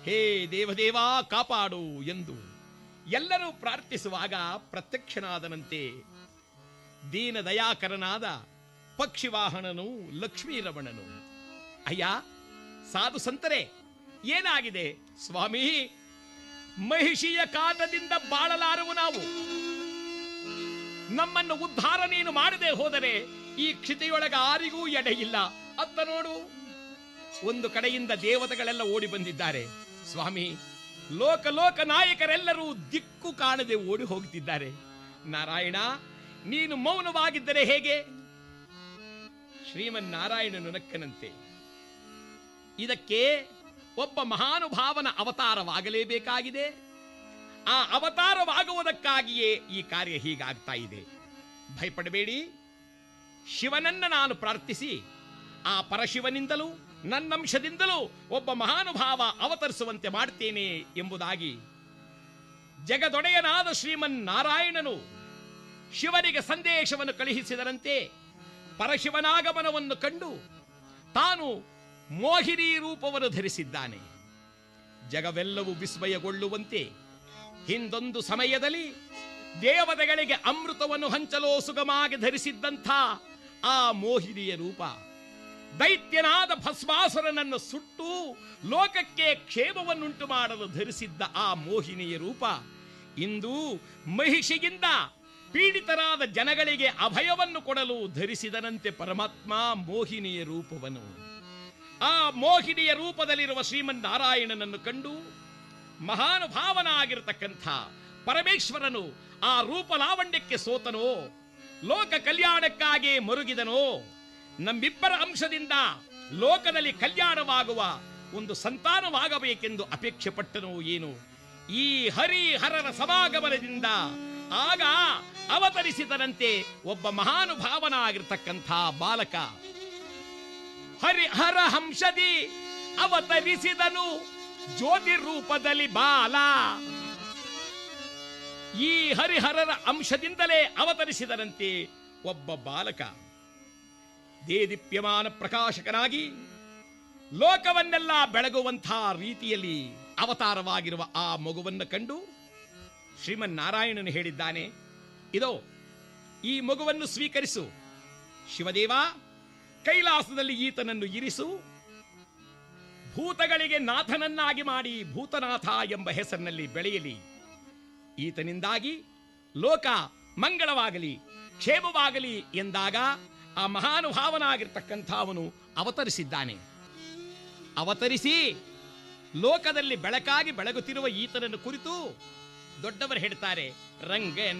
ಹೇ ದೇವದೇವ ಕಾಪಾಡು ಎಂದು ಎಲ್ಲರೂ ಪ್ರಾರ್ಥಿಸುವಾಗ ಪ್ರತ್ಯಕ್ಷನಾದನಂತೆ ದೀನ ದಯಾಕರನಾದ ಪಕ್ಷಿವಾಹನನು ಲಕ್ಷ್ಮೀರಮಣನು ಅಯ್ಯ ಸಾಧು ಸಂತರೇ ಏನಾಗಿದೆ ಸ್ವಾಮಿ ಮಹಿಷಿಯ ಕಾರಣದಿಂದ ಬಾಳಲಾರವು ನಾವು ನಮ್ಮನ್ನು ಉದ್ಧಾರ ನೀನು ಮಾಡದೆ ಹೋದರೆ ಈ ಕ್ಷಿತೆಯೊಳಗ ಆರಿಗೂ ಎಡೆಯಿಲ್ಲ ಅತ್ತ ನೋಡು ಒಂದು ಕಡೆಯಿಂದ ದೇವತೆಗಳೆಲ್ಲ ಓಡಿ ಬಂದಿದ್ದಾರೆ ಸ್ವಾಮಿ ಲೋಕ ಲೋಕ ನಾಯಕರೆಲ್ಲರೂ ದಿಕ್ಕು ಕಾಣದೆ ಓಡಿ ಹೋಗ್ತಿದ್ದಾರೆ ನಾರಾಯಣ ನೀನು ಮೌನವಾಗಿದ್ದರೆ ಹೇಗೆ ಶ್ರೀಮನ್ನಾರಾಯಣನು ನಕ್ಕನಂತೆ ಇದಕ್ಕೆ ಒಬ್ಬ ಮಹಾನುಭಾವನ ಅವತಾರವಾಗಲೇಬೇಕಾಗಿದೆ ಆ ಅವತಾರವಾಗುವುದಕ್ಕಾಗಿಯೇ ಈ ಕಾರ್ಯ ಹೀಗಾಗ್ತಾ ಇದೆ ಭಯಪಡಬೇಡಿ ಶಿವನನ್ನ ನಾನು ಪ್ರಾರ್ಥಿಸಿ ಆ ಪರಶಿವನಿಂದಲೂ ನನ್ನಂಶದಿಂದಲೂ ಒಬ್ಬ ಮಹಾನುಭಾವ ಅವತರಿಸುವಂತೆ ಮಾಡ್ತೇನೆ ಎಂಬುದಾಗಿ ಜಗದೊಡೆಯನಾದ ಶ್ರೀಮನ್ ನಾರಾಯಣನು ಶಿವನಿಗೆ ಸಂದೇಶವನ್ನು ಕಳುಹಿಸಿದರಂತೆ ಪರಶಿವನಾಗಮನವನ್ನು ಕಂಡು ತಾನು ಮೋಹಿನಿ ರೂಪವನ್ನು ಧರಿಸಿದ್ದಾನೆ ಜಗವೆಲ್ಲವೂ ವಿಸ್ಮಯಗೊಳ್ಳುವಂತೆ ಹಿಂದೊಂದು ಸಮಯದಲ್ಲಿ ದೇವತೆಗಳಿಗೆ ಅಮೃತವನ್ನು ಹಂಚಲು ಸುಗಮಾಗಿ ಧರಿಸಿದ್ದಂಥ ಆ ಮೋಹಿನಿಯ ರೂಪ ದೈತ್ಯನಾದ ಭಸ್ಮಾಸುರನನ್ನು ಸುಟ್ಟು ಲೋಕಕ್ಕೆ ಕ್ಷೇಮವನ್ನುಂಟು ಮಾಡಲು ಧರಿಸಿದ್ದ ಆ ಮೋಹಿನಿಯ ರೂಪ ಇಂದು ಮಹಿಷಿಗಿಂದ ಪೀಡಿತರಾದ ಜನಗಳಿಗೆ ಅಭಯವನ್ನು ಕೊಡಲು ಧರಿಸಿದನಂತೆ ಪರಮಾತ್ಮ ಮೋಹಿನಿಯ ರೂಪವನ್ನು ಆ ಮೋಹಿನಿಯ ರೂಪದಲ್ಲಿರುವ ಶ್ರೀಮನ್ನಾರಾಯಣನನ್ನು ಕಂಡು ಮಹಾನುಭಾವನಾಗಿರತಕ್ಕಂಥ ಪರಮೇಶ್ವರನು ಆ ರೂಪಲಾವಣ್ಯಕ್ಕೆ ಸೋತನೋ ಲೋಕ ಕಲ್ಯಾಣಕ್ಕಾಗಿ ಮರುಗಿದನೋ ನಮ್ಮಿಬ್ಬರ ಅಂಶದಿಂದ ಲೋಕದಲ್ಲಿ ಕಲ್ಯಾಣವಾಗುವ ಒಂದು ಸಂತಾನವಾಗಬೇಕೆಂದು ಅಪೇಕ್ಷೆ ಪಟ್ಟನೋ ಏನು ಈ ಹರಿಹರರ ಸಮಾಗಮನದಿಂದ ಆಗ ಅವತರಿಸಿದನಂತೆ ಒಬ್ಬ ಮಹಾನುಭಾವನಾಗಿರ್ತಕ್ಕಂಥ ಬಾಲಕ ಹರಿಹರ ಹಂಸದಿ ಅವತರಿಸಿದನು ಜ್ಯೋತಿ ರೂಪದಲ್ಲಿ ಬಾಲ ಈ ಹರಿಹರರ ಅಂಶದಿಂದಲೇ ಅವತರಿಸಿದನಂತೆ ಒಬ್ಬ ಬಾಲಕ ದೇದೀಪ್ಯಮಾನ ಪ್ರಕಾಶಕನಾಗಿ ಲೋಕವನ್ನೆಲ್ಲ ಬೆಳಗುವಂಥ ರೀತಿಯಲ್ಲಿ ಅವತಾರವಾಗಿರುವ ಆ ಮಗುವನ್ನು ಕಂಡು ಶ್ರೀಮನ್ನಾರಾಯಣನು ಹೇಳಿದ್ದಾನೆ ಇದೋ ಈ ಮಗುವನ್ನು ಸ್ವೀಕರಿಸು ಶಿವದೇವ ಕೈಲಾಸದಲ್ಲಿ ಈತನನ್ನು ಇರಿಸು ಭೂತಗಳಿಗೆ ನಾಥನನ್ನಾಗಿ ಮಾಡಿ ಭೂತನಾಥ ಎಂಬ ಹೆಸರಿನಲ್ಲಿ ಬೆಳೆಯಲಿ ಈತನಿಂದಾಗಿ ಲೋಕ ಮಂಗಳವಾಗಲಿ ಕ್ಷೇಮವಾಗಲಿ ಎಂದಾಗ ಆ ಮಹಾನುಭಾವನಾಗಿರ್ತಕ್ಕಂಥ ಅವನು ಅವತರಿಸಿದ್ದಾನೆ ಅವತರಿಸಿ ಲೋಕದಲ್ಲಿ ಬೆಳಕಾಗಿ ಬೆಳಗುತ್ತಿರುವ ಈತನನ್ನು ಕುರಿತು ದೊಡ್ಡವರು ಹೇಳ್ತಾರೆ ರಂಗ